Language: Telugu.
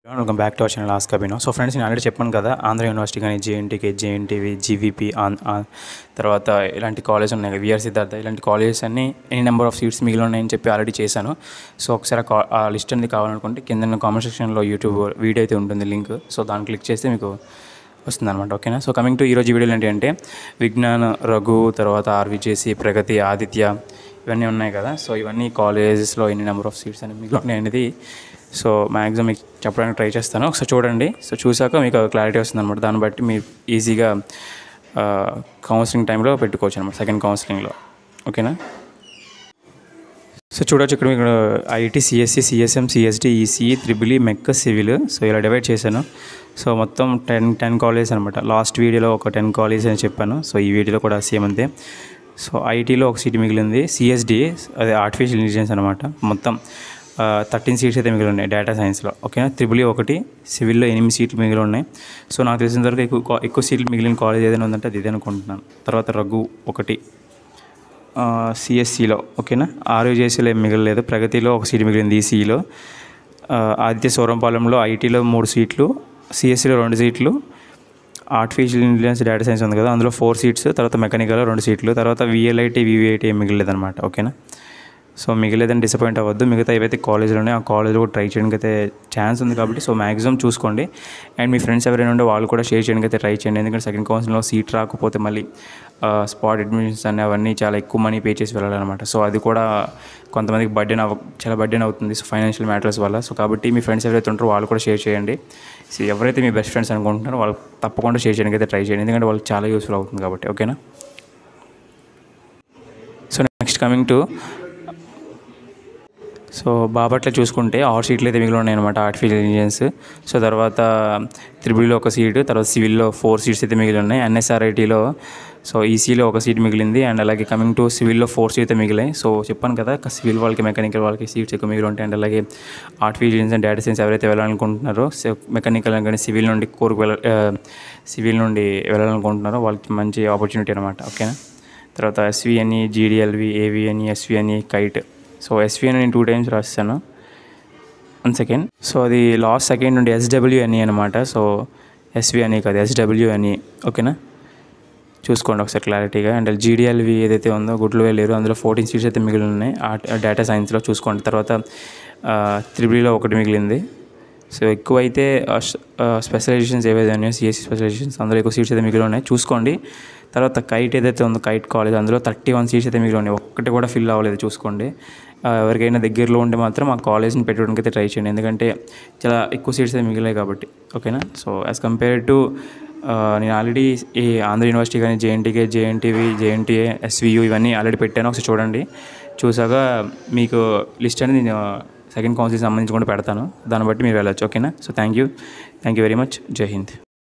welcome back to our channel ask Abhinav so friends నేను ఆల్రెడీ చెప్పాను కదా ఆంధ్ర యూనివర్సిటీ కానీ జేఎన్టీకే జేఎన్టీవీ జీవీపీ తర్వాత ఇలాంటి కాలేజ్ ఉన్నాయి విఆర్ సిద్ధార్థ ఇలాంటి కాలేజెస్ అన్ని ఎనీ నెంబర్ ఆఫ్ సీట్స్ మిగిలి ఉన్నాయని చెప్పి ఆల్రెడీ చేశాను సో ఒకసారి ఆ కా- ఆ లిస్ట్ అనేది కావాలనుకుంటే కింద కామెంట్ సెక్షన్లో యూట్యూబ్ వీడియో అయితే ఉంటుంది లింక్ సో దాన్ని క్లిక్ చేస్తే మీకు వస్తుంది అనమాట ఓకేనా సో కమింగ్ టు ఈరోజు వీడియోలు ఏంటి అంటే విజ్ఞాన్ రఘు తర్వాత ఆర్విజేసి ప్రగతి ఆదిత్య ఇవన్నీ ఉన్నాయి కదా సో ఇవన్నీ కాలేజెస్లో ఎన్ని నెంబర్ ఆఫ్ సీట్స్ అనేవి మిగిలి ఉన్నాయి అనేది సో మ్యాక్సిమం మీకు చెప్పడానికి ట్రై చేస్తాను ఒకసారి చూడండి సో చూసాక మీకు క్లారిటీ వస్తుంది అనమాట దాన్ని బట్టి మీరు ఈజీగా కౌన్సిలింగ్ టైంలో పెట్టుకోవచ్చు అనమాట సెకండ్ కౌన్సిలింగ్లో ఓకేనా సో చూడొచ్చు ఇక్కడ మీకు IT CSC CSM CSD ECE triple mech civil so ఇలా డివైడ్ చేశాను సో మొత్తం టెన్ టెన్ కాలేజెస్ అనమాట లాస్ట్ వీడియోలో ఒక టెన్ కాలేజెస్ అని చెప్పాను సో ఈ వీడియోలో కూడా సేమ్ అంతే సో ఐటీలో ఒక సీట్ మిగిలింది సిఎస్డి అదే ఆర్టిఫిషియల్ ఇంటెలిజెన్స్ అనమాట మొత్తం థర్టీన్ సీట్స్ అయితే మిగిలి ఉన్నాయి డేటా సైన్స్లో ఓకేనా త్రిబుల్ ఒకటి సివిల్లో ఎనిమిది సీట్లు మిగిలి ఉన్నాయి సో నాకు తెలిసిన వరకు ఎక్కువ ఎక్కువ సీట్లు మిగిలిన కాలేజ్ ఏదైనా ఉందంటే అది ఇదే అనుకుంటున్నాను తర్వాత రఘు ఒకటి సిఎస్సిలో ఓకేనా ఆర్యూజేసీలో ఏం మిగలలేదు ప్రగతిలో ఒక సీట్ మిగిలింది ఈసీఈలో ఆదిత్య సౌరంపాలెంలో ఐటీలో మూడు సీట్లు సిఎస్సిలో రెండు సీట్లు ఆర్టిఫిషియల్ ఇంటెలిజెన్స్ డేటా సైన్స్ ఉంది కదా అందులో ఫోర్ సీట్స్ తర్వాత మెకానికల్లో రెండు సీట్లు తర్వాత విఎల్ఐటీ వివిఐటీ ఏం మిగలేదు అనమాట ఓకేనా సో మిగిలేదని డిసప్పాయింట్ అవ్వద్దు మిగతా ఏవైతే కాలేజీలు ఉన్నాయో ఆ కాలేజ్లో కూడా ట్రై చేయడానికి అయితే ఛాన్స్ ఉంది కాబట్టి సో మ్యాక్సిమం చూసుకోండి అండ్ మీ ఫ్రెండ్స్ ఎవరైనా ఉంటే వాళ్ళు కూడా షేర్ చేయడానికి అయితే ట్రై చేయండి ఎందుకంటే సెకండ్ కౌన్సిల్లో సీట్ రాకపోతే మళ్ళీ స్పాట్ అడ్మిషన్స్ అనే అవన్నీ చాలా ఎక్కువ మనీ పే చేసి వెళ్ళాలన్నమాట సో అది కూడా కొంతమందికి బర్డెన్ అవ చాలా బర్డెన్ అవుతుంది సో ఫైనాన్షియల్ మ్యాటర్స్ వల్ల సో కాబట్టి మీ ఫ్రెండ్స్ ఎవరైతే ఉంటారో వాళ్ళు కూడా షేర్ చేయండి సో ఎవరైతే మీ బెస్ట్ ఫ్రెండ్స్ అనుకుంటున్నారో వాళ్ళు తప్పకుండా షేర్ చేయడానికి అయితే ట్రై చేయండి ఎందుకంటే వాళ్ళకి చాలా యూస్ఫుల్ అవుతుంది కాబట్టి ఓకేనా so next coming to so Bapatla చూసుకుంటే ఆరు సీట్లు అయితే మిగిలి ఉన్నాయి అనమాట ఆర్టిఫిషియల్ ఇంటెలిజెన్స్ సో తర్వాత త్రిబుల్లో ఒక సీటు తర్వాత సివిల్లో ఫోర్ సీట్స్ అయితే మిగిలి ఉన్నాయి ఎన్ఎస్ఆర్ఐటీలో సో ఈసీలో ఒక సీట్ మిగిలింది అండ్ అలాగే కమింగ్ టు సివిల్లో ఫోర్ సీట్ అయితే మిగిలాయి సో చెప్పాను కదా సివిల్ వాళ్ళకి మెకానికల్ వాళ్ళకి సీట్స్ ఎక్కువ మిగిలి ఉంటాయి అండ్ అలాగే artificial intelligence and data science ఎవరైతే వెళ్ళాలనుకుంటున్నారో సో మెకానికల్ కానీ సివిల్ నుండి కోరుకు వెళ్ళ సివిల్ నుండి వెళ్ళాలనుకుంటున్నారో వాళ్ళకి మంచి ఆపర్చునిటీ అనమాట ఓకేనా తర్వాత SVNE GDLV AVNE SVNE KITE so SVN నేను టూ టైమ్స్ రాస్తాను వన్ సెకండ్ సో అది లాస్ట్ సెకండ్ నుండి ఎస్డబ్ల్యూఎన్ఈ అనమాట సో ఎస్విఎన్ఈ కాదు ఎస్డబ్ల్యూఎన్ఈ ఓకేనా చూసుకోండి ఒకసారి క్లారిటీగా అండ్ జీడిఎల్వి ఏదైతే ఉందో గుడ్లు వెళ్ళారు అందులో ఫోర్టీన్ సీట్స్ అయితే మిగిలి ఉన్నాయి డేటా సైన్స్లో చూసుకోండి తర్వాత త్రిబుల్లో ఒకటి మిగిలింది సో ఎక్కువైతే స్పెషలైజేషన్స్ ఏవైతే ఉన్నాయో సిఎస్సి స్పెషలైజేషన్స్ అందులో ఎక్కువ సీట్స్ అయితే మిగిలి ఉన్నాయి చూసుకోండి తర్వాత కైట్ ఏదైతే ఉందో కైట్ కాలేజ్ అందులో థర్టీ వన్ సీట్స్ అయితే మిగిలి ఉన్నాయి ఒక్కటి కూడా ఫిల్ అవ్వలేదు చూసుకోండి ఆ, ఎవరికైనా దగ్గరలో ఉంటే మాత్రం ఆ కాలేజ్ని పెట్టడానికి అయితే ట్రై చేయండి ఎందుకంటే చాలా ఎక్కువ సీట్స్ అయితే మిగిలాయి కాబట్టి ఓకేనా సో యాజ్ కంపేర్ టు నేను ఆల్రెడీ ఈ ఆంధ్ర యూనివర్సిటీ కానీ జేఎన్టీకే జేఎన్టీవీ జేఎన్టీఏ ఎస్వియు ఇవన్నీ ఆల్రెడీ పెట్టాను ఒకసారి చూడండి చూసాక మీకు లిస్ట్ అనేది నేను సెకండ్ కౌన్సిల్ సంబంధించి కూడా పెడతాను దాన్ని బట్టి మీరు వెళ్ళచ్చు ఓకేనా so thank you thank you very much Jai Hind